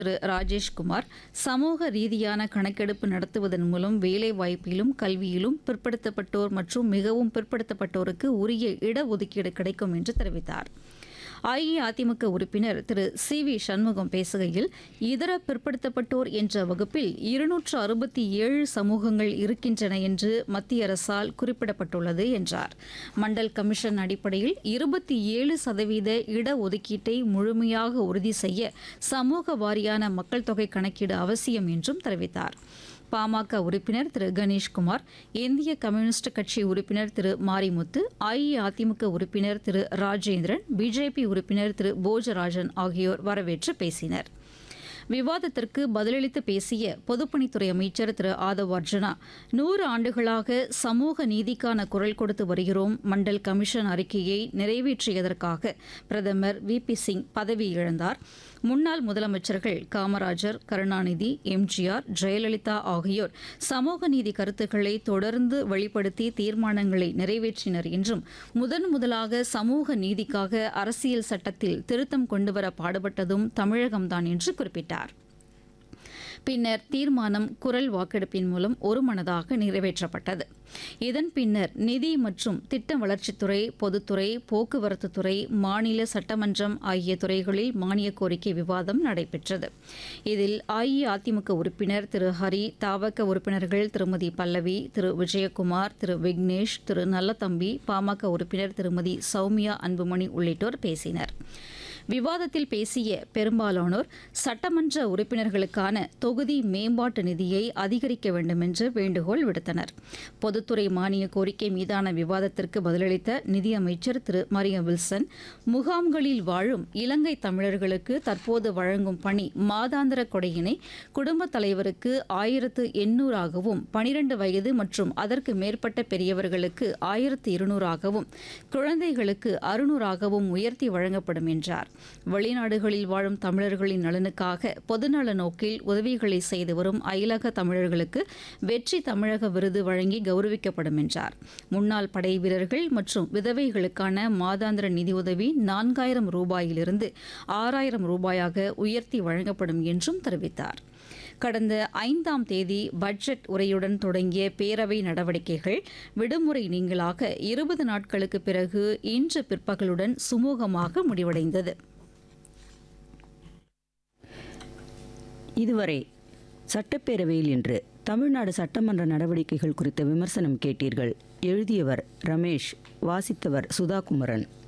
திரு ராஜேஷ்குமார் சமூக ரீதியான கணக்கெடுப்பு நடத்துவதன் மூலம் வேலைவாய்ப்பிலும் கல்வியிலும் பிற்படுத்தப்பட்டோர் மற்றும் மிகவும் பிற்படுத்தப்பட்டோருக்கு உரிய இடஒதுக்கீடு கிடைக்கும் என்று தெரிவித்தார் அஇஅதிமுக உறுப்பினர் திரு சி வி சண்முகம் பேசுகையில் இதர பிற்படுத்தப்பட்டோர் என்ற வகுப்பில் இருநூற்று அறுபத்தி ஏழு சமூகங்கள் இருக்கின்றன என்று மத்திய அரசால் குறிப்பிடப்பட்டுள்ளது என்றார் மண்டல் கமிஷன் அடிப்படையில் இருபத்தி ஏழு சதவீத இடஒதுக்கீட்டை முழுமையாக உறுதி செய்ய சமூக வாரியான மக்கள் தொகை கணக்கீடு அவசியம் என்றும் தெரிவித்தார் பாமக உறுப்பினர் திரு கணேஷ்குமார் இந்திய கம்யூனிஸ்ட் கட்சி உறுப்பினர் திரு மாரிமுத்து அஇஅதிமுக உறுப்பினர் திரு ராஜேந்திரன் பிஜேபி உறுப்பினர் திரு போஜராஜன் ஆகியோர் வரவேற்று பேசினர் விவாதத்திற்கு பதிலளித்து பேசிய பொதுப்பணித்துறை அமைச்சர் திரு ஆதவ் அர்ஜுனா நூறு ஆண்டுகளாக சமூக நீதிக்கான குரல் கொடுத்து வருகிறோம் மண்டல் கமிஷன் அறிக்கையை நிறைவேற்றியதற்காக பிரதமர் வி பி சிங் பதவி இழந்தார் முன்னாள் முதலமைச்சர்கள் காமராஜர் கருணாநிதி எம்ஜிஆர் ஜெயலலிதா ஆகியோர் சமூக நீதி கருத்துக்களை தொடர்ந்து வெளிப்படுத்தி தீர்மானங்களை நிறைவேற்றினர் என்றும் முதன் முதலாக சமூக நீதிக்காக அரசியல் சட்டத்தில் திருத்தம் கொண்டுவர பாடுபட்டதும் தமிழகம்தான் என்று குறிப்பிட்டார் பின்னர் தீர்மானம் குரல் வாக்கெடுப்பின் மூலம் ஒருமனதாக நிறைவேற்றப்பட்டது இதன் பின்னர் நிதி மற்றும் திட்ட வளர்ச்சித்துறை பொதுத்துறை போக்குவரத்துத்துறை மாநில சட்டமன்றம் ஆகிய துறைகளில் மானிய கோரிக்கை விவாதம் நடைபெற்றது இதில் அஇஅதிமுக உறுப்பினர் திரு ஹரி தாவக உறுப்பினர்கள் திருமதி பல்லவி திரு விஜயகுமார் திரு விக்னேஷ் திரு நல்லதம்பி பாமக உறுப்பினர் திருமதி சௌமியா அன்புமணி உள்ளிட்டோர் பேசினர் விவாதத்தில் பேசிய பெரும்பாலானோர் சட்டமன்ற உறுப்பினர்களுக்கான தொகுதி மேம்பாட்டு நிதியை அதிகரிக்க வேண்டும் என்று வேண்டுகோள் விடுத்தனர் பொதுத்துறை மானிய கோரிக்கை மீதான விவாதத்திற்கு பதிலளித்த நிதியமைச்சர் திரு மரியம் வில்சன் முகாம்களில் வாழும் இலங்கை தமிழர்களுக்கு தற்போது வழங்கும் பணி மாதாந்திர கொடையினை குடும்பத் தலைவருக்கு ஆயிரத்து எண்ணூறாகவும் பனிரெண்டு வயது மற்றும் அதற்கு மேற்பட்ட பெரியவர்களுக்கு ஆயிரத்து இருநூறாகவும் குழந்தைகளுக்கு அறுநூறாகவும் உயர்த்தி வழங்கப்படும் என்றார் வெளிநாடுகளில் வாழும் தமிழர்களின் நலனுக்காக பொதுநல நோக்கில் உதவிகளை செய்து வரும் அயலக தமிழர்களுக்கு வெற்றி தமிழக விருது வழங்கி கௌரவிக்கப்படும் என்றார் முன்னாள் படை வீரர்கள் மற்றும் விதவைகளுக்கான மாதாந்திர நிதியுதவி நான்காயிரம் ரூபாயிலிருந்து ஆறாயிரம் ரூபாயாக உயர்த்தி வழங்கப்படும் என்றும் தெரிவித்தார் கடந்த ஐந்தாம் தேதி பட்ஜெட் உரையுடன் தொடங்கிய பேரவை நடவடிக்கைகள் விடுமுறை நீங்களாக இருபது நாட்களுக்கு பிறகு இன்று பிற்பகலுடன் சுமூகமாக முடிவடைந்தது இதுவரை சட்டப்பேரவையில் இன்று தமிழ்நாடு சட்டமன்ற நடவடிக்கைகள் குறித்த விமர்சனம் கேட்டீர்கள் எழுதியவர் ரமேஷ் வாசித்தவர் சுதாகுமரன்